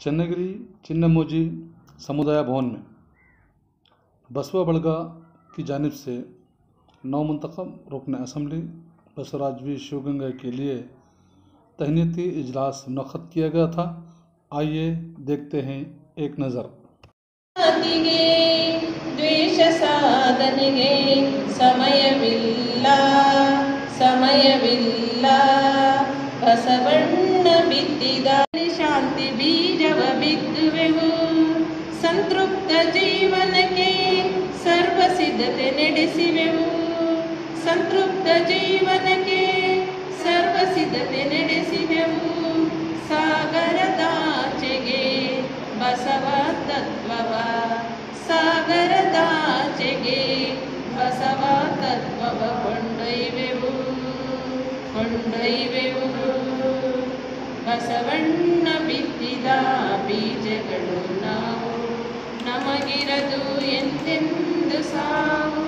चन्नगिरी चिन्नमोजी समुदाय भवन में बसवा बड़गा की जानिब से नौ मंतखब रुकन असम्बली बसवराज वी शिवगंगा के लिए तहनीती इजलास मुनद किया गया था आइए देखते हैं एक नज़र ಶಾಂತಿಗೆ ದ್ವೇಷ ಸಾಧನೆಗೆ ಸಮಯವಿಲ್ಲ ಸಮಯವಿಲ್ಲ ಬಸವಣ್ಣ ಬಿತ್ತಿದ ಶಾಂತಿ ಬೀಜವ ಬಿತ್ತುವೆವು ಸಂತೃಪ್ತ ಜೀವನಕ್ಕೆ ಸರ್ವ ಸಿದ್ಧತೆ ನಡೆಸಿವೆವು ಸಂತೃಪ್ತ ಜೀವನಕ್ಕೆ ಸರ್ವ ಸಿದ್ಧತೆ ನಡೆಸಿವೆವು ಸಾಗರದಾಚೆಗೆ ಬಸವ ತತ್ವವ ಸಾಗರದಾಚೆಗೆ ಬಸವ ತತ್ವವ ಕೊಂಡೊಯ್ವೆವು ಕೊಂಡೊಯ್ವೆವು ಬಸವಣ್ಣ ಬಿತ್ತಿದ ಬೀಜಗಳು ನಾವು ನಮಗಿರದು ಎಂದೆಂದು ಸಾವು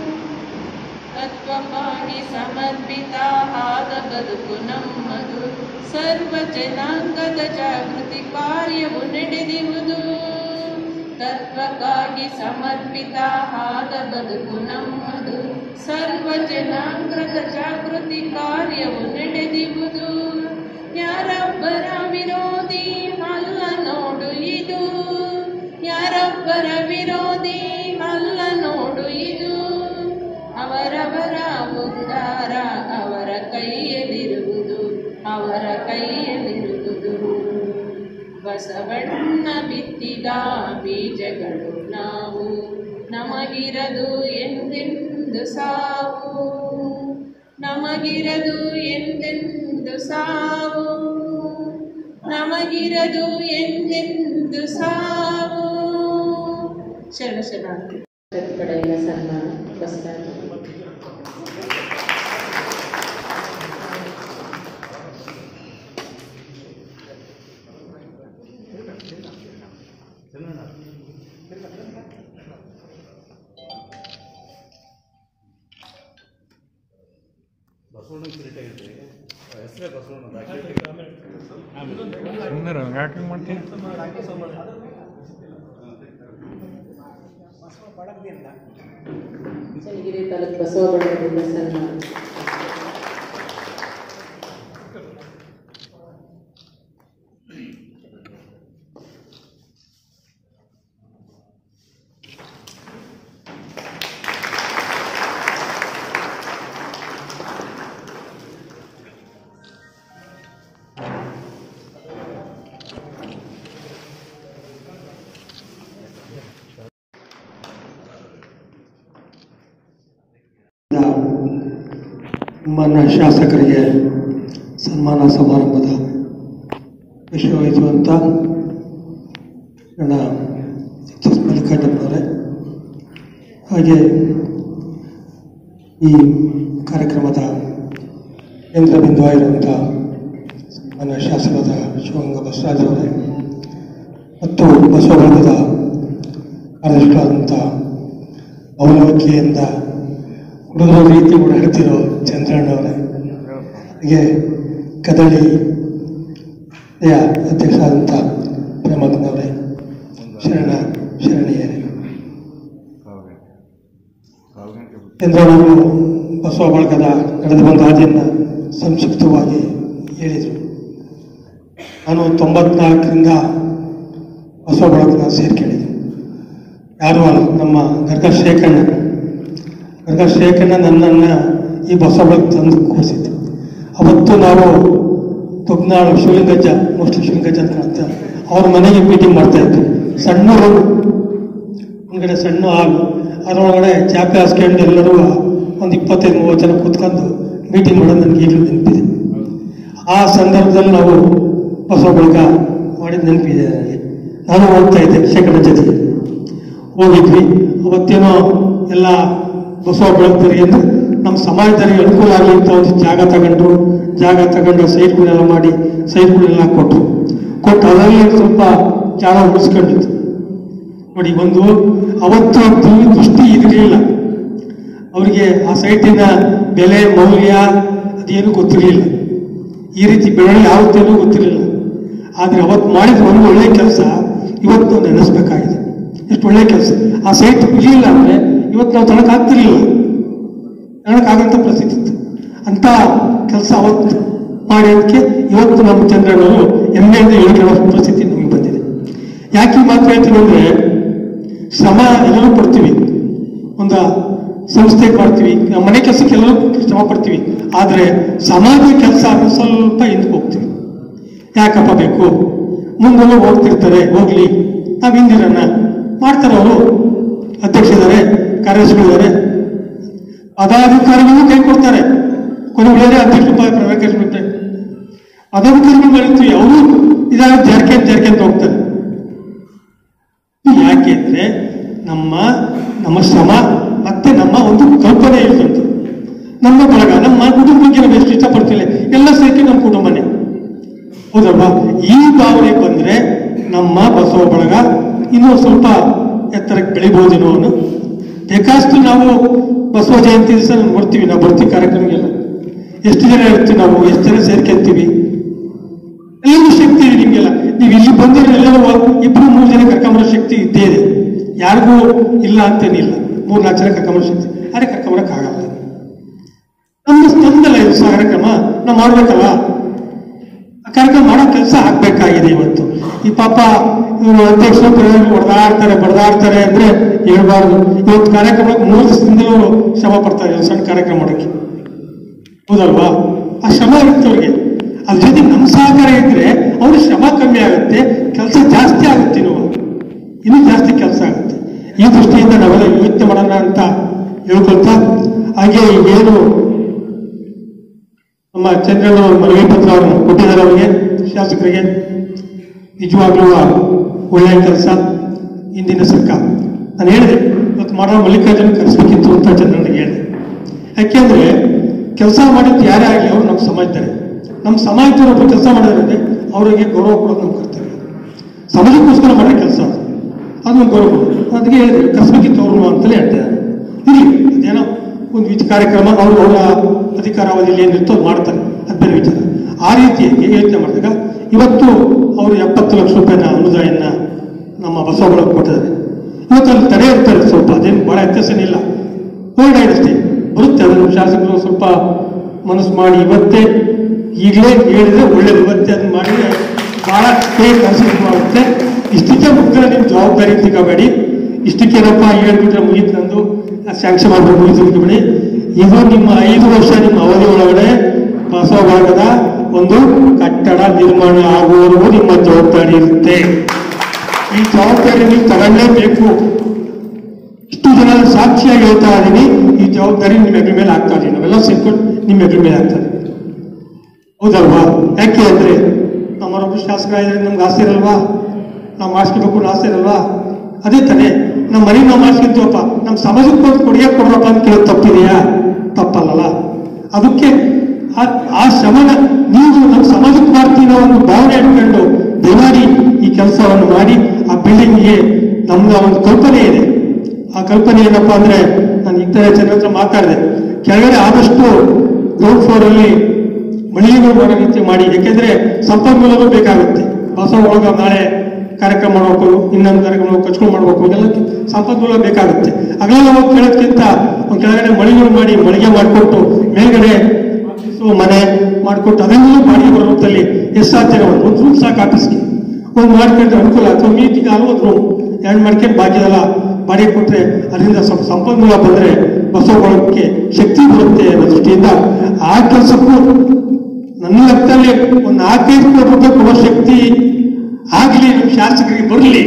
ತತ್ವಕ್ಕಾಗಿ ಸಮರ್ಪಿತ ಆದ ಬದುಕು ನಮ್ಮದು ಸರ್ವ ಜನಾಂಗದ ಜಾಗೃತಿ ಕಾರ್ಯವು ನಡೆದಿರುವುದು ತತ್ವಕ್ಕಾಗಿ ಸಮರ್ಪಿತ ಆದ ಬದುಕು ನಮ್ಮದು ಸರ್ವ ಜನಾಂಗದ ಜಾಗೃತಿ ಕಾರ್ಯವು ನಡೆದಿರುವುದು ಯಾರೊಬ್ಬರ ವಿರೋಧಿ ಅಲ್ಲ ನೋಡು ಇದು ಯಾರೊಬ್ಬರ ವಿರೋಧಿ ಅಲ್ಲ ನೋಡು ಇದು ಅವರವರ ಉದ್ಧಾರ ಅವರ ಕೈಯಲ್ಲಿರುವುದು ಅವರ ಕೈಯಲ್ಲಿರುವುದು ಬಸವಣ್ಣ ಬಿತ್ತಿದ ಬೀಜಗಳು ನಾವು ನಮಗಿರದು ಎಂದೆಂದು ಸಾವು ನಮಗಿರದು ಎಂದೆಂದು ಸಾವು ನಮಗಿರದು ಎಂದೆಂದು ಸಾವು ಶರಣ ಶರಣಾರ್ಥಿ ಕಡೆಯಿಂದ ಸನ್ಮಾನ ಪುರಸ್ಕಾರ ಸುಮ್ಮನೆ ಯಾಕೆ ಮಾಡ್ತೀನಿ ಚನ್ನಗಿರಿ ತಾಲೂಕು ಬಸವ ಬಳಗದಿಂದ ಸನ್ಮಾನ ಮಾನ್ಯ ಶಾಸಕರಿಗೆ ಸನ್ಮಾನ ಸಮಾರಂಭದ ವಿಷಯ ವಹಿಸುವಂಥ ನನ್ನ ಎಚ್ ಎಸ್ ಮಲ್ಲಿಕಾರ್ಜುನವರೇ ಹಾಗೆ ಈ ಕಾರ್ಯಕ್ರಮದ ಕೇಂದ್ರ ಬಿಂದುವಾಗಿರುವಂಥ ಮಾನ್ಯ ಶಾಸಕರಾದ ಶಿವಗಂಗ ಬಸವರಾಜ್ ಅವರೇ ಮತ್ತು ಬಸವಬರ್ಗದ ಕಾರ್ಯದರ್ಶಿಗಳಾದಂಥ ಅವಲೋಕಿಯಿಂದ ಹುಡುಗರ ರೀತಿ ಓಡಾಡ್ತಿರೋ ಚಂದ್ರಣ್ಣವರೇ ಹಾಗೆ ಕದಳಿ ಯ ಅಧ್ಯಕ್ಷರಾದಂಥ ಪ್ರೇಮಕ್ಕನವರೇ ಶರಣ ಶರಣೀಯರೇ ಚಂದ್ರಣ್ಣವರು ಬಸವ ಬಳಗದ ನಡೆದು ಬಂದ ಹಾದಿಯನ್ನು ಸಂಕ್ಷಿಪ್ತವಾಗಿ ಹೇಳಿದರು ನಾನು ತೊಂಬತ್ನಾಲ್ಕರಿಂದ ಬಸವ ಬಳಗನ ಸೇರ್ಕೊಂಡಿದ್ದೆ ಯಾರು ಅಲ್ಲ ನಮ್ಮ ಗರ್ಗ ಶೇಖಣ್ಣ ಗರ್ಗ ಶೇಖಣ್ಣ ನನ್ನನ್ನು ಈ ಬಸವಳಗೆ ತಂದು ಕೂರಿಸಿದ್ದು ಅವತ್ತು ನಾವು ತೊಗ್ನಾಳು ಶಿವಲಿಂಗಜ್ಜ ಮೋಸ್ಟ್ಲಿ ಶಿವಲಿಂಗಜ್ಜ ಅಂತ ಕಾಣುತ್ತೆ ಅವ್ರ ಮನೆಗೆ ಮೀಟಿಂಗ್ ಮಾಡ್ತಾ ಇದ್ವಿ ಸಣ್ಣ ರೂಮ್ ಒಂದ್ಗಡೆ ಸಣ್ಣ ಹಾಲು ಅದರೊಳಗಡೆ ಚಾಪೆ ಹಾಸ್ಕೊಂಡು ಎಲ್ಲರೂ ಒಂದು ಇಪ್ಪತ್ತೈದು ಮೂವತ್ತು ಜನ ಕೂತ್ಕೊಂಡು ಮೀಟಿಂಗ್ ಮಾಡೋದು ನನಗೆ ಈಗಲೂ ನೆನಪಿದೆ ಆ ಸಂದರ್ಭದಲ್ಲಿ ನಾವು ಬಸವ ಬಳಗ ಮಾಡಿದ ನೆನಪಿದೆ ನನಗೆ ನಾನು ಹೋಗ್ತಾ ಇದ್ದೆ ಶೇಖರನ ಜೊತೆಗೆ ಹೋಗಿದ್ವಿ ಅವತ್ತೇನೋ ಎಲ್ಲ ಬಸವ ಬೆಳಗ್ತಾರೆ ಎಂದು ನಮ್ಮ ಸಮಾಜದವರಿಗೆ ಅನುಕೂಲ ಆಗಲಿ ಅಂತ ಒಂದು ಜಾಗ ತಗೊಂಡ್ರು ಜಾಗ ತಗೊಂಡು ಸೈಟ್ಗಳೆಲ್ಲ ಮಾಡಿ ಸೈಟ್ಗಳೆಲ್ಲ ಕೊಟ್ಟರು ಕೊಟ್ಟು ಅದರಲ್ಲಿ ಸ್ವಲ್ಪ ಜಾಗ ಉಳಿಸ್ಕೊಂಡಿತ್ತು ನೋಡಿ ಒಂದು ಅವತ್ತು ದು- ದೃಷ್ಟಿ ಇರಲಿಲ್ಲ ಅವರಿಗೆ ಆ ಸೈಟಿನ ಬೆಲೆ ಮೌಲ್ಯ ಅದೇನು ಗೊತ್ತಿರಲಿಲ್ಲ ಈ ರೀತಿ ಬೆಳವಣಿಗೆ ಆಗುತ್ತೇನೂ ಗೊತ್ತಿರಲಿಲ್ಲ ಆದರೆ ಅವತ್ತು ಮಾಡಿದ ಒಂದು ಒಳ್ಳೆ ಕೆಲಸ ಇವತ್ತು ನಾವು ನೆನೆಸ್ಬೇಕಾಗಿದೆ ಎಷ್ಟು ಒಳ್ಳೆ ಕೆಲಸ ಆ ಸೈಟ್ ಇರಲಿಲ್ಲ ಅಂದರೆ ಇವತ್ತು ನಾವು ತಗೊಳಕ್ಕಾಗ್ತಿರ್ಲಿಲ್ಲ ತಗೊಳಕ್ಕಾಗಂತ ಪರಿಸ್ಥಿತಿ ಇತ್ತು ಅಂತ ಕೆಲಸ ಅವತ್ತು ಮಾಡೋದಕ್ಕೆ ಇವತ್ತು ನಮ್ಮ ಚಂದ್ರನವರು ಹೆಮ್ಮೆಯಿಂದ ಹೇಳಿಕೊಳ್ಳೋ ಪರಿಸ್ಥಿತಿ ನಮಗೆ ಬಂದಿದೆ ಯಾಕೆ ಈ ಮಾತು ಹೇಳ್ತೀನಿ ಅಂದರೆ ಶ್ರಮ ಎಲ್ಲರೂ ಪಡ್ತೀವಿ ಒಂದು ಸಂಸ್ಥೆ ಮಾಡ್ತೀವಿ ನಮ್ಮ ಮನೆ ಕೆಲಸಕ್ಕೆ ಎಲ್ಲರೂ ಶ್ರಮ ಪಡ್ತೀವಿ ಆದರೆ ಸಮಾಜ ಕೆಲಸ ಅನ್ನೋ ಸ್ವಲ್ಪ ಹಿಂದಕ್ಕೆ ಹೋಗ್ತೀವಿ ಯಾಕಪ್ಪ ಬೇಕು ಮುಂದೆಲ್ಲ ಹೋಗ್ತಿರ್ತಾರೆ ಹೋಗ್ಲಿ ನಾವು ಹಿಂದಿರನ್ನ ಮಾಡ್ತಾರೆ ಅವರು ಅಧ್ಯಕ್ಷ ಇದ್ದಾರೆ ಕಾರ್ಯದರ್ಶಿಗಳಿದ್ದಾರೆ ಪದಾಧಿಕಾರಿಗಳು ಕೈ ಕೊಡ್ತಾರೆ ಕೊನೆ ಬೇರೆ ಅಧ್ಯಕ್ಷ ಪ್ರವೇಶ ಬಿಟ್ಟರೆ ಪದಾಧಿಕಾರಿಗಳು ಬೆಳಿತೀವಿ ಅವರು ಇದಾಗ ಜಾರ್ಕೆ ಜಾರ್ಕೆ ಅಂತ ಹೋಗ್ತಾರೆ ಯಾಕೆ ಅಂದ್ರೆ ನಮ್ಮ ನಮ್ಮ ಶ್ರಮ ಮತ್ತೆ ನಮ್ಮ ಒಂದು ಕಲ್ಪನೆ ಇರ್ತಂತೆ ನಮ್ಮ ಬಳಗ ನಮ್ಮ ಕುಟುಂಬ ಬಗ್ಗೆ ನಾವು ಎಷ್ಟು ಇಷ್ಟಪಡ್ತೀವಿ ಎಲ್ಲ ಸೇರಿ ನಮ್ಮ ಕುಟುಂಬನೇ ಹೌದಲ್ವಾ ಈ ಭಾವನೆ ಬಂದ್ರೆ ನಮ್ಮ ಬಸವ ಬಳಗ ಇನ್ನೂ ಸ್ವಲ್ಪ ಎತ್ತರಕ್ಕೆ ಬೆಳಿಬಹುದೇನೋ ಅನ್ನೋ ಬೇಕಾಷ್ಟು ನಾವು ಬಸವ ಜಯಂತಿ ದಿವಸ ನಾವು ಬರ್ತೀವಿ ನಾವು ಬರ್ತೀವಿ ಕಾರ್ಯಕ್ರಮಕ್ಕೆಲ್ಲ ಎಷ್ಟು ಜನ ಇರ್ತೀವಿ ನಾವು ಎಷ್ಟು ಜನ ಸೇರ್ಕೊಂತೀವಿ ಎಲ್ಲರಿಗೂ ಶಕ್ತಿ ಇದೆ ನಿಮ್ಗೆಲ್ಲ ನೀವು ಇಲ್ಲಿ ಬಂದರೆ ಎಲ್ಲರೂ ಇಬ್ರು ಮೂರು ಜನ ಕರ್ಕೊಂಬರೋ ಶಕ್ತಿ ಇದ್ದೇ ಇದೆ ಯಾರಿಗೂ ಇಲ್ಲ ಅಂತೇನಿಲ್ಲ ಮೂರು ನಾಲ್ಕು ಜನ ಕರ್ಕೊಂಬರೋ ಶಕ್ತಿ ಆದರೆ ಕರ್ಕೊಂಬರಕ್ಕಾಗಲ್ಲ ನಮ್ಮ ತಂದಲ್ಲ ಇದು ಸಹ ಕಾರ್ಯಕ್ರಮ ನಾವು ಮಾಡ್ಬೇಕಲ್ಲ ಆ ಕಾರ್ಯಕ್ರಮ ಮಾಡೋ ಕೆಲಸ ಆಗ್ಬೇಕಾಗಿದೆ ಇವತ್ತು ಈ ಪಾಪ ಇವರು ಅಧ್ಯಕ್ಷರು ಹೊಡೆದಾಡ್ತಾರೆ ಬಡದಾಡ್ತಾರೆ ಅಂದ್ರೆ ಹೇಳ್ಬಾರ್ದು ಇವತ್ತು ಕಾರ್ಯಕ್ರಮಕ್ಕೆ ಮೂರು ದಿವಸದಿಂದ ಇವರು ಶ್ರಮ ಪಡ್ತಾರೆ ಇವ್ರು ಸಣ್ಣ ಕಾರ್ಯಕ್ರಮ ಮಾಡೋಕ್ಕೆ ಹೌದಲ್ವಾ ಆ ಶ್ರಮ ಇರುತ್ತೆ ಅವ್ರಿಗೆ ಅದ್ರ ಜೊತೆ ನಮ್ಮ ಸಹಕಾರ ಇದ್ರೆ ಅವ್ರ ಶ್ರಮ ಕಮ್ಮಿ ಆಗುತ್ತೆ ಕೆಲಸ ಜಾಸ್ತಿ ಆಗುತ್ತೆ ನೀವು ಇನ್ನೂ ಜಾಸ್ತಿ ಕೆಲಸ ಆಗುತ್ತೆ ಈ ದೃಷ್ಟಿಯಿಂದ ನಾವೆಲ್ಲ ಯೋಚನೆ ಮಾಡೋಣ ಅಂತ ಹೇಳ್ಕೊಳ್ತಾ ಹಾಗೆ ಏನು ನಮ್ಮ ಚಂದ್ರನ ಮನವಿ ಪತ್ರ ಅವರು ಕೊಟ್ಟಿದ್ದಾರೆ ಅವರಿಗೆ ಶಾಸಕರಿಗೆ ನಿಜವಾಗ್ಲೂ ಒಳ್ಳೆಯ ಕೆಲಸ ಇಂದಿನ ಸರ್ಕಾರ ನಾನು ಹೇಳಿದೆ ಇವತ್ತು ಮಾಡೋ ಮಲ್ಲಿಕಾರ್ಜುನ ಕರೆಸ್ಬೇಕಿತ್ತು ಅಂತ ಚಂದ್ರನಿಗೆ ಹೇಳಿದೆ ಯಾಕೆಂದ್ರೆ ಕೆಲಸ ಮಾಡಿದ್ದು ಯಾರೇ ಆಗಲಿ ಅವರು ನಮ್ಮ ಸಮಾಜದವರೇ ನಮ್ಮ ಸಮಾಜದವರು ಒಬ್ಬರು ಕೆಲಸ ಮಾಡಿದ್ರೆ ಅವರಿಗೆ ಗೌರವ ಕೊಡೋದು ನಮ್ಮ ಕರ್ತವ್ಯ ಸಮಾಜಕ್ಕೋಸ್ಕರ ಮಾಡೋ ಕೆಲಸ ಅದು ಅದು ಒಂದು ಗೌರವ ಕೊಡೋದು ಅದಕ್ಕೆ ಹೇಳಿದೆ ಕರೆಸ್ಬೇಕಿತ್ತು ಅವರು ಅಂತಲೇ ಹೇಳ್ತಾರೆ ಇರಲಿ ಅದೇನೋ ಒಂದು ವಿಚ ಕಾರ್ಯಕ್ರಮ ಅವರು ಅವರ ಅಧಿಕಾರಾವಧಿಯಲ್ಲಿ ಏನಿರ್ತೋ ಅದು ಮಾಡ್ತಾರೆ ಅದು ಬೇರೆ ವಿಚಾರ ಆ ರೀತಿಯಾಗಿ ಯೋಚನೆ ಮಾಡಿದಾಗ ಇವತ್ತು ಅವರು ಎಪ್ಪತ್ತು ಲಕ್ಷ ರೂಪಾಯಿನ ಅನುದಾನ ನಮ್ಮ ಬಸವಗಳಿಗೆ ಕೊಟ್ಟಿದ್ದಾರೆ ಇವತ್ತು ಅಲ್ಲಿ ತಡೆ ಇರ್ತಾರೆ ಸ್ವಲ್ಪ ಅದೇನು ಭಾಳ ವ್ಯತ್ಯಾಸನಿಲ್ಲ ಹೋರಾಟ ಅಷ್ಟೇ ಬರುತ್ತೆ ಅದನ್ನು ಶಾಸಕರು ಸ್ವಲ್ಪ ಮನಸ್ಸು ಮಾಡಿ ಇವತ್ತೇ ಈಗಲೇ ಹೇಳಿದ್ರೆ ಒಳ್ಳೇದು ಇವತ್ತೇ ಅದನ್ನ ಮಾಡಿದ್ರೆ ಬಹಳ ಕೈ ಆಗುತ್ತೆ ಇಷ್ಟಕ್ಕೆ ಮುಗ್ದ್ರೆ ನಿಮ್ಮ ಜವಾಬ್ದಾರಿ ತಿಳ್ಕೋಬೇಡಿ ಇಷ್ಟಕ್ಕೇನಪ್ಪ ಹೇಳ್ಬಿಟ್ರೆ ಮುಗೀತು ನಂದು ಸ್ಯಾಂಕ್ಷನ್ ಮಾಡ್ಬೇಕು ಮುಗಿದು ತಿಳ್ಕೊಬೇಡಿ ಇದು ನಿಮ್ಮ ಐದು ವರ್ಷ ನಿಮ್ಮ ಅವಧಿ ಒಳಗಡೆ ಬಸವ ಭಾಗದ ಒಂದು ಕಟ್ಟಡ ನಿರ್ಮಾಣ ಆಗುವವರೆಗೂ ನಿಮ್ಮ ಜವಾಬ್ದಾರಿ ಇರುತ್ತೆ ಈ ಜವಾಬ್ದಾರಿ ನೀವು ತಗೊಳ್ಳೇಬೇಕು ಇಷ್ಟು ಜನ ಸಾಕ್ಷಿಯಾಗಿ ಹೇಳ್ತಾ ಇದ್ದೀನಿ ಈ ಜವಾಬ್ದಾರಿ ನಿಮ್ಮ ಹೆಗಲ ಮೇಲೆ ಆಗ್ತಾ ಇದೀವಿ ನಾವೆಲ್ಲ ಸೇರ್ಕೊಂಡು ನಿಮ್ಮ ಹೆಗಲ ಮೇಲೆ ಆಗ್ತಾ ಇದೀವಿ ಹೌದಲ್ವಾ ಯಾಕೆ ಅಂದ್ರೆ ನಮ್ಮರೊಬ್ಬರು ಶಾಸಕರಾಗಿದ್ರೆ ನಮ್ಗೆ ಆಸೆ ಇರಲ್ವಾ ನಾವು ಮಾಡಿಸ್ಕೋಬೇಕು ಅನ್ನೋ ಆಸೆ ಇರಲ್ವಾ ಅದೇ ತಾನೇ ನಮ್ಮ ಮನೆ ನಾವು ಮಾಡಿಸ್ಕೊಂತೀವಪ್ಪ ನಮ್ಮ ಸಮಾಜಕ್ಕೆ ಒಂದು ಕೊಡುಗೆ ಕೊಡ್ರಪ್ಪ ಅಂತ ಕೇಳೋದು ತಪ್ಪಿದೆಯಾ ತಪ್ಪಲ್ಲಲ್ಲ ಅದಕ್ಕೆ ಆ- ಆ ಶ್ರಮನ ನೀವು ನಮ್ಮ ಸಮಾಜಕ್ಕೆ ಮಾಡ್ತೀವಿ ಅನ್ನೋ ಒಂದು ಭಾವನೆ ಇಟ್ಕೊಂಡು ದಯಮಾಡಿ ಈ ಕೆಲಸವನ್ನು ಮಾಡಿ ಆ ಬಿಲ್ಡಿಂಗ್ಗೆ ನಮ್ದು ಒಂದು ಕಲ್ಪನೆ ಇದೆ ಆ ಕಲ್ಪನೆ ಏನಪ್ಪಾ ಅಂದ್ರೆ ನಾನು ಈಗ ತಾನೇ ಚಂದ್ರ ಹತ್ರ ಮಾತಾಡಿದೆ ಕೆಳಗಡೆ ಆದಷ್ಟು ಗ್ರೌಂಡ್ ಫ್ಲೋರ್ ಅಲ್ಲಿ ಮಳಿಗೆಗಳು ಮಾಡೋ ರೀತಿ ಮಾಡಿ ಯಾಕೆಂದ್ರೆ ಸಂಪನ್ಮೂಲಗಳು ಬೇಕಾಗುತ್ತೆ ಹೊಸ ಒಳಗ ನಾಳೆ ಕಾರ್ಯಕ್ರಮ ಮಾಡಬೇಕು ಇನ್ನೊಂದು ಕಾರ್ಯಕ್ರಮ ಕಚ್ಕೊಂಡು ಮಾಡ್ಬೇಕು ಇದೆಲ್ಲ ಸಂಪನ್ಮೂಲ ಬೇಕಾಗುತ್ತೆ ಅಗಲೆಲ್ಲ ಹೋಗಿ ಕೇಳೋದ್ಕಿಂತ ಒಂದು ಕೆಳಗಡೆ ಮಳಿಗೆಗಳು ಮಾಡಿ ಮಳಿಗೆ ಮಾಡಿಕೊಟ್ಟು ಮೇಲ್ಗಡೆ ಆಫೀಸು ಮನೆ ಮಾಡಿಕೊಟ್ಟು ಅದನ್ನೆಲ್ಲ ಬಾಡಿಗೆ ಬರೋ ರೂಪದಲ್ಲಿ ಎಷ್ಟು ಸಾಧ್ಯ ಒಂದು ಒಂದು ರೂಮ್ ಸಾಕು ಆಫೀಸ್ಗೆ ಒಂದು ಮಾಡ್ಕೊಂಡ್ರೆ ಅನುಕೂಲ ಅಥವಾ ಮೀಟಿಂಗ್ ಆಗ ಒಂದು ರೂಮ್ ಎರಡು ಮಾಡ್ಕೊಂಡು ಬಾಕಿದೆಲ್ಲ ಬಾಡಿಗೆ ಕೊಟ್ಟರೆ ಅದರಿಂದ ಸ್ವಲ್ಪ ಸಂಪನ್ಮೂಲ ಬಂದರೆ ಬಸವಗೊಳಕ್ಕೆ ಶಕ್ತಿ ಬರುತ್ತೆ ಅನ್ನೋ ದೃಷ್ಟಿಯಿಂದ ಆ ಕೆಲಸಕ್ಕೂ ನನ್ನ ಲೆಕ್ಕದಲ್ಲಿ ಒಂದು ನಾಲ್ಕೈದು ಕೋಟಿ ರೂಪಾಯಿ ಕೊಡೋ ಶಕ್ತಿ ಆಗಲಿ ನಮ್ಮ ಶಾಸಕರಿಗೆ ಬರಲಿ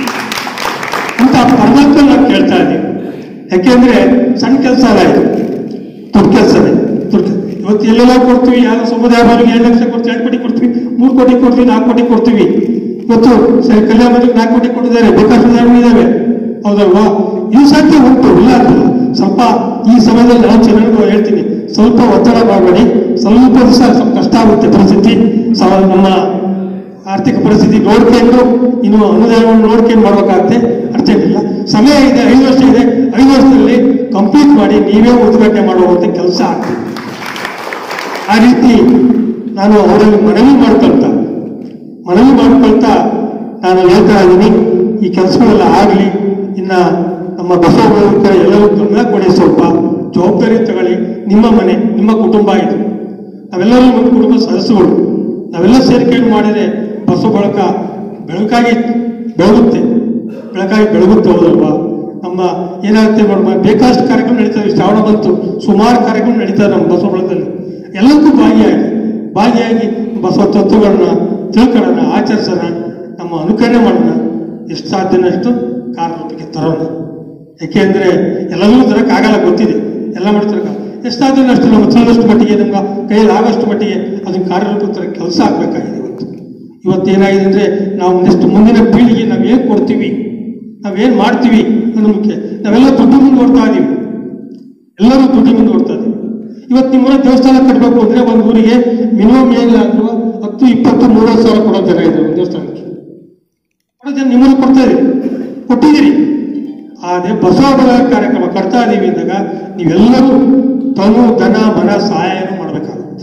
ಅಂತ ಪರಮಾತ್ಮ ನಾವು ಕೇಳ್ತಾ ಇದ್ದೀವಿ ಯಾಕೆಂದ್ರೆ ಸಣ್ಣ ಕೆಲಸ ಅಲ್ಲ ಇದು ದೊಡ್ಡ ಕೆಲಸನೇ ದೊಡ್ಡ ಇವತ್ತು ಎಲ್ಲೆಲ್ಲ ಕೊಡ್ತೀವಿ ಯಾವ ಸಮುದಾಯ ಭವನಿಗೆ ಎರಡು ಲಕ್ಷ ಕೊಡ್ತೀವಿ ಎರಡು ಕೋಟಿ ಕೊಡ್ತೀವಿ ಮೂರು ಕೋಟಿ ಕೊಡ್ತೀವಿ ನಾಲ್ಕು ಕೋಟಿ ಕೊಡ್ತೀವಿ ಇವತ್ತು ಸರಿ ಕಲ್ಯಾಣ ಮಂದಿಗೆ ನಾಲ್ಕು ಕೋಟಿ ಕೊಟ್ಟಿದ್ದಾರೆ ಬೇಕಾದಷ್ಟು ಇದ್ದಾವೆ ಹೌದಲ್ವಾ ಇದು ಸಾಧ್ಯ ಉಂಟು ಇಲ್ಲ ಅಂತಲ್ಲ ಸ್ವಲ್ಪ ಈ ಸಮಯದಲ್ಲಿ ನಾನು ಚೆನ್ನಾಗಿ ಹೇಳ್ತೀನಿ ಸ್ವಲ್ಪ ಒತ್ತಡ ಮಾಡಬೇಡಿ ಸ್ವಲ್ಪ ದಿವಸ ಸ್ವಲ್ಪ ಕಷ್ಟ ಆಗುತ್ತೆ ಪರಿಸ್ಥಿತಿ ಸ- ನಮ್ಮ ಆರ್ಥಿಕ ಪರಿಸ್ಥಿತಿ ನೋಡ್ಕೊಂಡು ಇನ್ನು ಅನುದಾನವನ್ನು ನೋಡ್ಕೊಂಡು ಮಾಡ್ಬೇಕಾಗತ್ತೆ ಅರ್ಥ ಇಲ್ಲ ಸಮಯ ಇದೆ ಐದು ವರ್ಷ ಇದೆ ಐದು ವರ್ಷದಲ್ಲಿ ಕಂಪ್ಲೀಟ್ ಮಾಡಿ ನೀವೇ ಉದ್ಘಾಟನೆ ಮಾಡುವಂತ ಕೆಲಸ ಆಗ್ತದೆ ಆ ರೀತಿ ನಾನು ಅವರಲ್ಲಿ ಮನವಿ ಮಾಡ್ಕೊಂತ ಮನವಿ ಮಾಡಿಕೊಳ್ತಾ ನಾನು ಹೇಳ್ತಾ ಇದ್ದೀನಿ ಈ ಕೆಲಸಗಳೆಲ್ಲ ಆಗಲಿ ಇನ್ನ ನಮ್ಮ ಬಸವಣ್ಣ ಎಲ್ಲರೂ ಗಮನ ಕೊಡಿ ಸ್ವಲ್ಪ ಜವಾಬ್ದಾರಿ ತಗೊಳ್ಳಿ ನಿಮ್ಮ ಮನೆ ನಿಮ್ಮ ಕುಟುಂಬ ಇದು ನಾವೆಲ್ಲರೂ ನಮ್ಮ ಕುಟುಂಬ ಸದಸ್ಯಗಳು ನಾವೆಲ್ಲ ಸೇರ್ಕೊಂಡು ಮಾಡಿದರೆ ಬಸವ ಬಳಕ ಬೆಳಕಾಗಿ ಬೆಳಗುತ್ತೆ ಬೆಳಕಾಗಿ ಬೆಳಗುತ್ತೆ ಹೌದಲ್ವಾ ನಮ್ಮ ಏನಾಗುತ್ತೆ ನೋಡುವ ಬೇಕಾದಷ್ಟು ಕಾರ್ಯಕ್ರಮ ನಡೀತವೆ ಶ್ರಾವಣ ಬಂತು ಸುಮಾರು ಕಾರ್ಯಕ್ರಮ ನಡೀತವೆ ನಮ್ಮ ಬಸವ ಬಳಗದಲ್ಲಿ ಎಲ್ಲಕ್ಕೂ ಭಾಗಿಯಾಗಿ ಭಾಗಿಯಾಗಿ ಬಸವ ತತ್ವಗಳನ್ನ ತಿಳ್ಕೊಳ್ಳೋಣ ಆಚರಿಸೋಣ ನಮ್ಮ ಅನುಕರಣೆ ಮಾಡೋಣ ಎಷ್ಟು ಸಾಧ್ಯನೋ ಅಷ್ಟು ಕಾರ್ಯರೂಪಕ್ಕೆ ತರೋಣ ಯಾಕೆಂದ್ರೆ ಎಲ್ಲರಿಗೂ ತರಕ್ಕಾಗಲ್ಲ ಗೊತ್ತಿದೆ ಎಲ್ಲ ಮಾಡ್ತಾರೆ ಎಷ್ಟು ಸಾಧ್ಯನೋ ಅಷ್ಟು ನಮ್ಮ ತಿಳಿದಷ್ಟು ಮಟ್ಟಿಗೆ ನಮ್ಗೆ ಕೈಯಲ್ಲಿ ಆಗಷ್ಟು ಮಟ್ಟಿಗೆ ಅದನ್ನ ಕಾರ್ಯರೂಪಕ್ಕೆ ತರ ಕೆಲಸ ಆಗಬೇಕಾಗಿದೆ ಇವತ್ತು ಇವತ್ತು ಏನಾಗಿದೆ ಅಂದ್ರೆ ನಾವು ನೆಕ್ಸ್ಟ್ ಮುಂದಿನ ಪೀಳಿಗೆ ನಾವೇನು ಕೊಡ್ತೀವಿ ನಾವೇನು ಮಾಡ್ತೀವಿ ಅನ್ನೋ ಮುಖ್ಯ ನಾವೆಲ್ಲ ದುಡ್ಡು ಮುಂದೆ ಓಡ್ತಾ ಇದೀವಿ ಎಲ್ಲರೂ ದುಡ್ಡು ಮುಂದೆ ಓಡ್ತಾ ಇದೀವಿ ಇವತ್ತು ನಿಮ್ಮೂರ ದೇವಸ್ಥಾನ ಕಟ್ಟಬೇಕು ಅಂದ್ರೆ ಒಂದು ಊರಿಗೆ ಮಿನಿಮಮ್ ಏನಿಲ್ಲ ಹತ್ತು ಇಪ್ಪತ್ತು ಮೂವತ್ತು ಸಾವಿರ ಕೊಡೋ ಜನ ಇದೆ ಒಂದು ದೇವಸ್ಥಾನಕ್ಕೆ ಕೊಡೋ ಜನ ನಿಮ್ಮೂರು ಕೊಡ್ತಾ ಇದೀರಿ ಕೊಟ್ಟಿದ್ದೀರಿ ಆದ್ರೆ ಬಸವ ಬಲ ಕಾರ್ಯಕ್ರಮ ಕಟ್ತಾ ಇದೀವಿ ಅಂದಾಗ ನೀವೆಲ್ಲರೂ ತನು ಧನ ಮನ ಸಹಾಯನೂ ಮಾಡಬೇಕಾಗುತ್ತೆ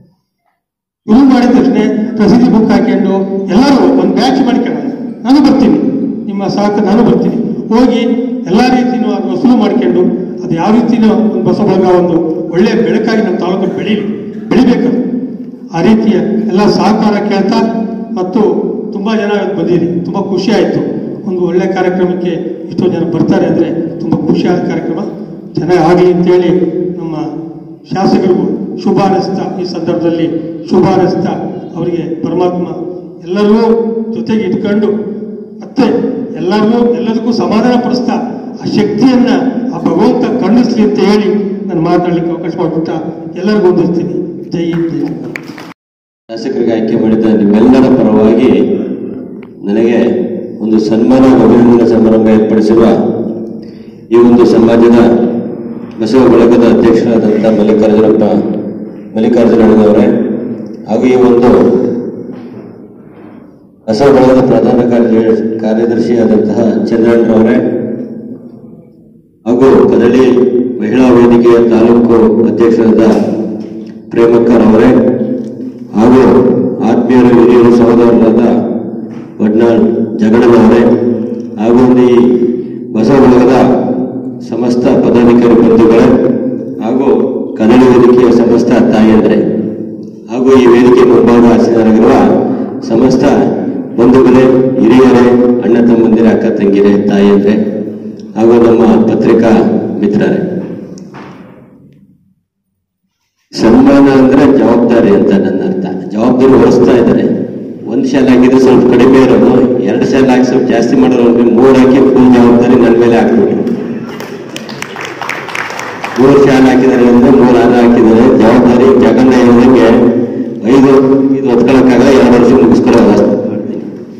ಶುರು ಮಾಡಿದ ತಕ್ಷಣ ಪ್ರಸಿದ್ಧಿ ಬುಕ್ ಹಾಕೊಂಡು ಎಲ್ಲರೂ ಒಂದು ಬ್ಯಾಚ್ ಮಾಡ್ಕೊಳ್ಳೋಣ ನಾನು ಬರ್ತೀನಿ ನಿಮ್ಮ ಸಾಕು ನಾನು ಬರ್ತೀನಿ ಹೋಗಿ ಎಲ್ಲ ರೀತಿನೂ ಅದು ವಸೂಲು ಮಾಡ್ಕೊಂಡು ಅದು ಯಾವ ರೀತಿನೂ ಒಂದು ಬಸವ ಬಳಗ ಒಂದು ಒಳ್ಳೆ ಬೆಳಕಾಗಿ ನಮ್ಮ ತಾಲೂಕು ಬೆಳೀಲಿ ಬೆಳಿಬೇಕು ಆ ರೀತಿಯ ಎಲ್ಲ ಸಹಕಾರ ಕೇಳ್ತಾ ಮತ್ತು ತುಂಬಾ ಜನ ಇವತ್ತು ಬಂದಿರಿ ತುಂಬಾ ಖುಷಿ ಆಯಿತು ಒಂದು ಒಳ್ಳೆ ಕಾರ್ಯಕ್ರಮಕ್ಕೆ ಇಷ್ಟೊಂದು ಜನ ಬರ್ತಾರೆ ಅಂದರೆ ತುಂಬ ಖುಷಿಯಾದ ಕಾರ್ಯಕ್ರಮ ಚೆನ್ನಾಗಿ ಆಗಲಿ ಅಂತೇಳಿ ನಮ್ಮ ಶಾಸಕರಿಗೂ ಶುಭ ಹಾರೈಸ್ತಾ ಈ ಸಂದರ್ಭದಲ್ಲಿ ಶುಭ ಹಾರೈಸ್ತಾ ಅವರಿಗೆ ಪರಮಾತ್ಮ ಎಲ್ಲರೂ ಜೊತೆಗೆ ಇಟ್ಕೊಂಡು ಮತ್ತೆ ಎಲ್ಲರಿಗೂ ಎಲ್ಲದಕ್ಕೂ ಸಮಾಧಾನ ಪಡಿಸ್ತಾ ಆ ಶಕ್ತಿಯನ್ನ ಆ ಭಗವಂತ ಕಣ್ಣಿಸ್ಲಿ ಅಂತ ಹೇಳಿ ನಾನು ಮಾತಾಡ್ಲಿಕ್ಕೆ ಅವಕಾಶ ಮಾಡಿಬಿಟ್ಟ ಎಲ್ಲರಿಗೂ ಹೊಂದಿಸ್ತೀನಿ ಜೈ ಹಿಂದ್, ಜೈ ಭಾರತ್. ಶಾಸಕರಿಗೆ ಆಯ್ಕೆ ಮಾಡಿದ ನಿಮ್ಮೆಲ್ಲರ ಪರವಾಗಿ ನನಗೆ ಒಂದು ಸನ್ಮಾನ ಅಭಿನಂದನಾ ಸಮಾರಂಭ ಏರ್ಪಡಿಸಿರುವ ಈ ಒಂದು ಸಮಾಜದ ಬಸವ ಬಳಗದ ಅಧ್ಯಕ್ಷರಾದಂಥ ಮಲ್ಲಿಕಾರ್ಜುನಪ್ಪ ಮಲ್ಲಿಕಾರ್ಜುನಣ್ಣನವರೇ ಹಾಗೂ ಈ ಒಂದು ಬಸವ ಬಳಗದ ಪ್ರಧಾನ ಕಾರ್ಯ ಕಾರ್ಯದರ್ಶಿಯಾದಂತಹ ಚಂದ್ರಣ್ಣನವರೇ ಹಾಗೂ ಕದಳಿ ಮಹಿಳಾ ವೇದಿಕೆಯ ತಾಲೂಕು ಅಧ್ಯಕ್ಷರಾದ ಪ್ರೇಮಕ್ಕರವರೇ ಹಾಗೂ ಆತ್ಮೀಯರು ಹಿರಿಯರು ಸಹೋದರರಾದ ವಡ್ನಾಳ್ ಜಗಡನವರೇ ಹಾಗೂ ಈ ಬಸವ ಬಳಗದ ಸಮಸ್ತ ಪದಾಧಿಕಾರಿ ಬಂಧುಗಳೇ ಹಾಗೂ ಕನ್ನಡ ವೇದಿಕೆಯ ಸಮಸ್ತ ತಾಯಿಯಂದ್ರೆ ಹಾಗೂ ಈ ವೇದಿಕೆ ಮುಂಭಾಗ ಹಾಸನರಾಗಿರುವ ಸಮಸ್ತ ಬಂಧುಗಳೇ ಹಿರಿಯರೇ ಅಣ್ಣ ತಮ್ಮಂದಿರ ಅಕ್ಕ ತಂಗಿರೇ ತಾಯಿಯಂದ್ರೆ ಹಾಗೂ ನಮ್ಮ ಪತ್ರಿಕಾ ಮಿತ್ರರೇ ಸನ್ಮಾನ ಅಂದ್ರೆ ಜವಾಬ್ದಾರಿ ಅಂತ ನನ್ನ ಅರ್ಥ ಜವಾಬ್ದಾರಿ ಹೊರಿಸ್ತಾ ಇದ್ದಾರೆ ಒಂದ್ ಶಾಲೆ ಹಾಕಿದ್ರೆ ಸ್ವಲ್ಪ ಕಡಿಮೆ ಇರೋದು ಎರಡು ಶಾಲೆ ಹಾಕಿ ಸ್ವಲ್ಪ ಜಾಸ್ತಿ ಮಾಡೋರು ಮೂರ್ ಹಾಕಿ ಫುಲ್ ಜವಾಬ್ದಾರಿ ನನ್ನ ಮೇಲೆ ಹಾಕ್ಬಿಟ್ರು ಮೂರು ಶಾಲೆ ಹಾಕಿದ್ದಾರೆ ಅಂದ್ರೆ ಮೂರು ಆನೆ ಹಾಕಿದ್ದಾರೆ ಜವಾಬ್ದಾರಿ ಜಗನ್ನ ಹೇಳಿದಂಗೆ ಐದು ಇದು ಹೊತ್ಕೊಳಕ್ಕಾಗಲ್ಲ ಎರಡು ವರ್ಷ ಮುಗಿಸ್ಕೊಳ್ಳೋ ವ್ಯವಸ್ಥೆ ಮಾಡ್ತೀನಿ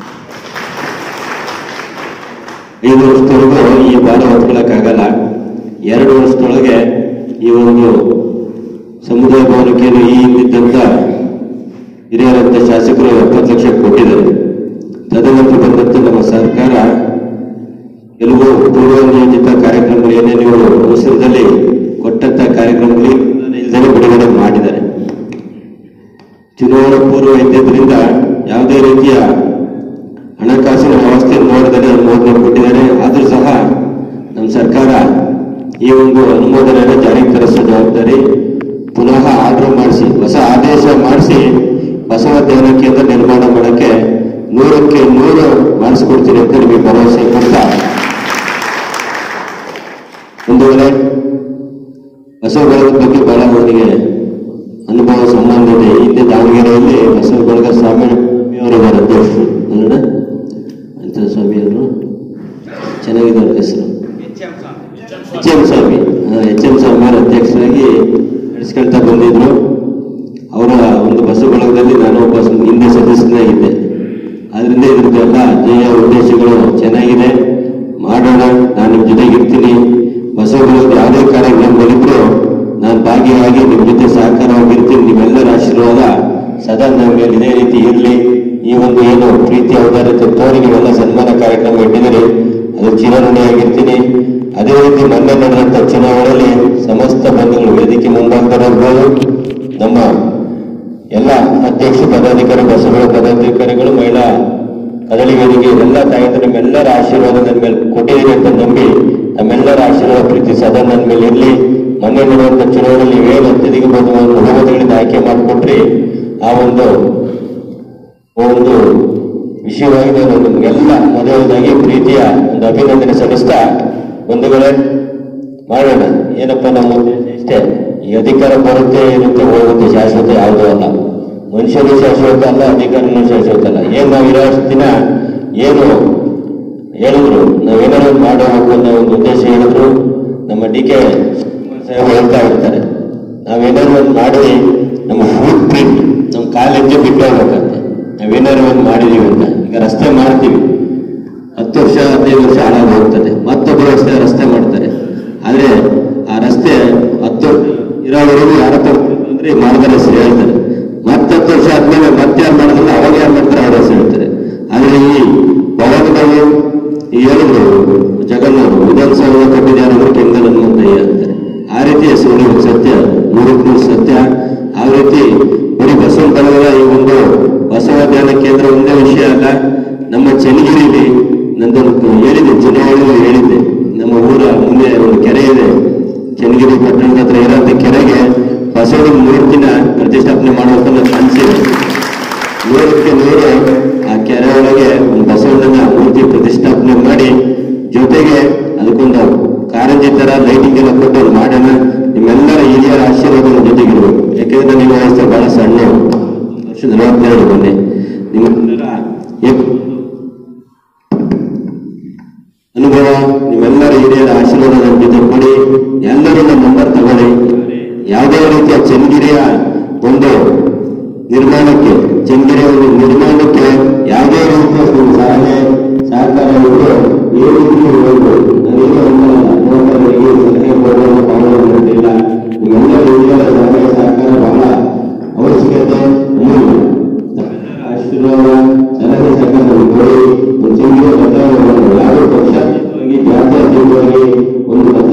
ಐದು ವರ್ಷದವರೆಗೂ ಈ ಭಾರ ಹೊತ್ಕೊಳಕ್ಕಾಗಲ್ಲ ಎರಡು ವರ್ಷದೊಳಗೆ ಈ ಒಂದು ಸಮುದಾಯ ಭವನಕ್ಕೆ ಈ ಹಿಂದಿದ್ದಂತ ಹಿರಿಯರಂತ ಶಾಸಕರು ಎಪ್ಪತ್ತು ಲಕ್ಷ ಕೊಟ್ಟಿದ್ದಾರೆ ತದನಂತರ ಬಂದಂತ ನಮ್ಮ ಸರ್ಕಾರ ಕೆಲವು ಪೂರ್ವ ನಿಯೋಜಿತ ಕಾರ್ಯಕ್ರಮಗಳು ಏನೇ ನೀವು ಅವಸರದಲ್ಲಿ ಕೊಟ್ಟಂತ ಕಾರ್ಯಕ್ರಮಗಳು ಇಲ್ಲದೆ ಬಿಡುಗಡೆ ಮಾಡಿದ್ದಾರೆ ಚುನಾವಣಾ ಪೂರ್ವ ಇದ್ದಿದ್ದರಿಂದ ಯಾವುದೇ ರೀತಿಯ ಹಣಕಾಸಿನ ವ್ಯವಸ್ಥೆ ನೋಡಿದರೆ ಅನುಮೋದನೆ ಕೊಟ್ಟಿದ್ದಾರೆ ಆದರೂ ಸಹ ನಮ್ಮ ಸರ್ಕಾರ ಈ ಒಂದು ಅನುಮೋದನೆಯನ್ನು ಜಾರಿಗೆ ತರಿಸೋ ಜವಾಬ್ದಾರಿ ಪುನಃ ಆರ್ಡರ್ ಮಾಡಿಸಿ ಹೊಸ ಆದೇಶ ಮಾಡಿಸಿ ಬಸವ ಧ್ಯಾನ ಕೇಂದ್ರ ನಿರ್ಮಾಣ ಮಾಡಕ್ಕೆ ನೂರಕ್ಕೆ ನೂರು ಮಾಡಿಸ್ಕೊಡ್ತೀನಿ ಅಂತ ನಿಮಗೆ ಭರವಸೆ ಕೊಡ್ತಾ ಒಂದು ವೇಳೆ ಬಸವ ಬಳಗದ ಬಗ್ಗೆ ಬಹಳ ಅವರಿಗೆ ಅನುಭವ ಸಂಬಂಧ ಇದೆ ಹಿಂದೆ ದಾವಣಗೆರೆಯಲ್ಲಿ ಬಸವ ಬಳಗ ಸ್ವಾಮಿ ಅವರಿದ್ದಾರೆ ಅಧ್ಯಕ್ಷರು ಅಲ್ಲಡ ಅಂತ ಸ್ವಾಮಿಯವರು ಚೆನ್ನಾಗಿದ್ದಾರೆ ಹೆಸರು H M Swamy H M Swamy ಅವರ ಅಧ್ಯಕ್ಷರಾಗಿ ನಡೆಸ್ಕೊಳ್ತಾ ಬಂದಿದ್ರು ಅವರ ಒಂದು ಬಸವ ಬಳಗದಲ್ಲಿ ನಾನು ಒಬ್ಬ ಸ- ಹಿಂದೆ ಸದಸ್ಯನಾಗಿದ್ದೆ ಆದ್ರಿಂದ ಇದ್ರದ್ದೆಲ್ಲ ಧ್ಯೇಯ ಉದ್ದೇಶಗಳು ಚೆನ್ನಾಗಿದೆ ಮಾಡೋಣ ನಾನು ನಿಮ್ಮ ಜೊತೆಗೆ ಇರ್ತೀನಿ ಬಸವ ಬಳಗದ ಯಾವುದೇ ಕಾರ್ಯಕ್ರಮ ಬಂದಿದ್ರು ನಾನು ಭಾಗಿಯಾಗಿ ನಿಮ್ಮ ಜೊತೆ ಸಹಕಾರವಾಗಿರ್ತೀನಿ ನಿಮ್ಮೆಲ್ಲರ ಆಶೀರ್ವಾದ ಸದಾ ನಮ್ಮ ಮೇಲೆ ಇದೇ ರೀತಿ ಇರಲಿ ಈ ಒಂದು ಏನು ಪ್ರೀತಿ ಔದಾರ್ಯತೆ ತೋರಿ ನೀವೆಲ್ಲ ಸನ್ಮಾನ ಕಾರ್ಯಕ್ರಮ ಇಟ್ಟಿದ್ದೀರಿ ಅದು ಚಿರಋಣಿಯಾಗಿರ್ತೀನಿ ಅದೇ ರೀತಿ ಮೊನ್ನೆ ನಡೆದಂತ ಚುನಾವಣೆಯಲ್ಲಿ ಸಮಸ್ತ ಬಂಧುಗಳು ವೇದಿಕೆ ಮುಂಭಾಗದಲ್ಲಿರ್ಬೋದು ನಮ್ಮ ಎಲ್ಲ ಅಧ್ಯಕ್ಷ ಪದಾಧಿಕಾರಿ ಬಸವಳ ಪದಾಧಿಕಾರಿಗಳು ಮಹಿಳಾ ಕದಳಿ ವೇದಿಕೆ ಎಲ್ಲ ತಾಯಿದ್ರು ನಿಮ್ಮೆಲ್ಲರ ಆಶೀರ್ವಾದ ನನ್ನ ಮೇಲೆ ಕೊಟ್ಟಿದ್ದೀರಿ ಅಂತ ನಂಬಿ ನಮ್ಮೆಲ್ಲರ ಆಶೀರ್ವಾದ ಪ್ರೀತಿ ಸದಾ ನನ್ನ ಮೇಲೆ ಇರಲಿ ಮೊನ್ನೆ ನಡೆಯುವಂತ ಚುನಾವಣೆಯಲ್ಲಿ ನೀವೇನು ಅತ್ಯಧಿಕ ಬಹುಮತ ಬಹುಮತಗಳಿಂದ ಆಯ್ಕೆ ಮಾಡಿಕೊಟ್ರಿ ಆ ಒಂದು ಒಂದು ವಿಷಯವಾಗಿ ನಾನು ನಿಮಗೆಲ್ಲ ಮೊದಲದಾಗಿ ಪ್ರೀತಿಯ ಒಂದು ಅಭಿನಂದನೆ ಸಲ್ಲಿಸ್ತಾ ಬಂಧುಗಳೇ ಮಾಡೋಣ ಏನಪ್ಪ ನಮ್ಮ ಉದ್ದೇಶ ಇಷ್ಟೇ ಈ ಅಧಿಕಾರ ಬರುತ್ತೆ ಇರುತ್ತೆ ಹೋಗುತ್ತೆ ಶಾಶ್ವತ ಯಾವುದೂ ಅಲ್ಲ ಮನುಷ್ಯರು ಶಾಶ್ವತ ಅಲ್ಲ ಅಧಿಕಾರನೂ ಶಾಶ್ವತ ಅಲ್ಲ ಏನ್ ನಾವು ಇರೋ ಅಷ್ಟು ದಿನ ಏನು ಹೇಳಿದ್ರು ನಾವೇನಾದ್ರು ಒಂದು ಮಾಡಬೇಕು ಅನ್ನೋ ಒಂದು ಉದ್ದೇಶ ಹೇಳಿದ್ರು ನಮ್ಮ ಡಿ ಕೆ ಸಾಹೇಬ್ ಹೇಳ್ತಾ ಇರ್ತಾರೆ ನಾವೇನಾದ್ರು ಒಂದು ಮಾಡಿ ನಮ್ಮ ಫುಟ್ ಪ್ರಿಂಟ್ ನಮ್ಮ ಕಾಲೆಜ್ಜೆ ಬಿಟ್ಟು ಹೋಗ್ಬೇಕಂತೆ ನಾವೇನಾದ್ರು ಒಂದು ಮಾಡಿದೀವಿ ಅಂತ ಈಗ ರಸ್ತೆ ಮಾಡ್ತೀವಿ ಹತ್ತು ವರ್ಷ ಹದಿನೈದು ವರ್ಷ ಹಾಳಾಗಿ ಹೋಗ್ತದೆ ಮತ್ತೊಬ್ಬ ರಸ್ತೆ ರಸ್ತೆ ಮಾಡ್ತಾರೆ ಆದ್ರೆ ಆ ರಸ್ತೆ ಹತ್ತು ವರ್ಷ ಇರೋವರೆಗೂ ಯಾರ ಅಂದ್ರೆ ಮಾಡಿದ ಹೆಸರು ಹೇಳ್ತಾರೆ ಮತ್ತೆ ಹತ್ತು ವರ್ಷ ಆದ್ಮೇಲೆ ಮತ್ತೆ ಯಾರು ಮಾಡಿದ್ರೆ ಅವಾಗ ಯಾರು ಮಾಡ್ತಾರೆ ಅವ್ರ ಹೆಸರು ಹೇಳ್ತಾರೆ ಆದ್ರೆ ಈ ಭವನಗಳು ಈ ಹೇಳಿದ್ರು ಜಗನ್ನಾಥ್ ವಿಧಾನಸೌಧ ಕಟ್ಟಿದ್ಯಾರು ಕೆಂಗಲ್ ಹನುಮಂತಯ್ಯ ಅಂತಾರೆ ಆ ರೀತಿ ಹೆಸರು ಸತ್ಯ ನೂರಕ್ಕೆ ನೂರು ಸತ್ಯ ಆ ರೀತಿ ಬರೀ ಬಸವ ಬಳಗದ ಈ ಒಂದು ಬಸವ ಧ್ಯಾನ ಕೇಂದ್ರ ಒಂದೇ ವಿಷಯ ಅಲ್ಲ ನಮ್ಮ ಚನ್ನಗಿರಿಲಿ ನಂದೊಂದು ಹೇಳಿದೆ ಚುನಾವಣೆಯಲ್ಲಿ ಹೇಳಿದ್ದೆ ನಮ್ಮ ಊರ ಮುಂದೆ ಒಂದು ಕೆರೆ ಇದೆ ಚನ್ನಗಿರಿ ಪಟ್ಟಣದ ಹತ್ರ ಇರೋಂಥ ಕೆರೆಗೆ ಬಸವನ ಮೂರ್ತಿನ ಪ್ರತಿಷ್ಠಾಪನೆ ಮಾಡಬೇಕು ಅನ್ನೋ ಕನಸಿದೆ ನೂರಕ್ಕೆ ನೂರು ಆ ಕೆರೆ ಒಳಗೆ ಒಂದು ಬಸವಣ್ಣನ ಮೂರ್ತಿ ಪ್ರತಿಷ್ಠಾಪನೆ ಮಾಡಿ ಜೊತೆಗೆ ಅದಕ್ಕೊಂದು ಕಾರಂಜಿ ತರ ಲೈಟಿಂಗ್ ಎಲ್ಲ ಕೊಟ್ಟು ಅದು ಮಾಡೋಣ ನಿಮ್ಮೆಲ್ಲರ ಹಿರಿಯರ ಆಶೀರ್ವಾದ ನಮ್ಮ ಜೊತೆಗಿರ್ಬೇಕು ಯಾಕೆಂದ್ರೆ ನಿಮ್ಮ ವಯಸ್ಸು ಬಹಳ ಸಣ್ಣ ವರ್ಷದ ನಲವತ್ತೆರಡು ಮೊನ್ನೆ ನಿಮ್ಮೆಲ್ಲರ ಏಕ- ಅನುಭವ ನಿಮ್ಮೆಲ್ಲರ ಹಿರಿಯರ ಆಶೀರ್ವಾದ ನಮ್ಮ ಜೊತೆ ಕೊಡಿ ಎಲ್ಲರೂ ನಮ್ಮ ನಂಬರ್ ತಗೊಳ್ಳಿ ಯಾವುದೇ ರೀತಿಯ ಚನ್ನಗಿರಿಯ ಒಂದು ನಿರ್ಮಾಣಕ್ಕೆ ಚನ್ನಗಿರಿಯ ಒಂದು ನಿರ್ಮಾಣಕ್ಕೆ ಯಾವುದೇ ರೀತಿಯ ಒಂದು ಸಹಾಯ ಸಹಕಾರ ಇದ್ದು ಈ ರೀತಿ ಹೋಗ್ಬೋದು ನಾನೇನು ಅನ್ನಲ್ಲ ನೋಡ್ತಾರೆ ಸಲಹೆ ಕೊಡುವ ಪಾಲ್ಗೊಳ್ಳುತ್ತಿಲ್ಲ ನಿಮ್ಮೆಲ್ಲರ ಹಿರಿಯರ ಸಹಾಯ ಸಹಕಾರ ಬಹಳ ಅವಶ್ಯಕತೆ ಅಮೂಲ್ಯ ಆಶೀರ್ವಾದ ಸಲಹೆ ಸಹಕಾರ ಕೊಡಿ ಒಂದು ಚಂದ್ರ ಬದಲಾವಣೆ ಯಾರು ಪಕ್ಷಾತೀತವಾಗಿ ಜಾತ್ಯತೀತವಾಗಿ ಒಂದು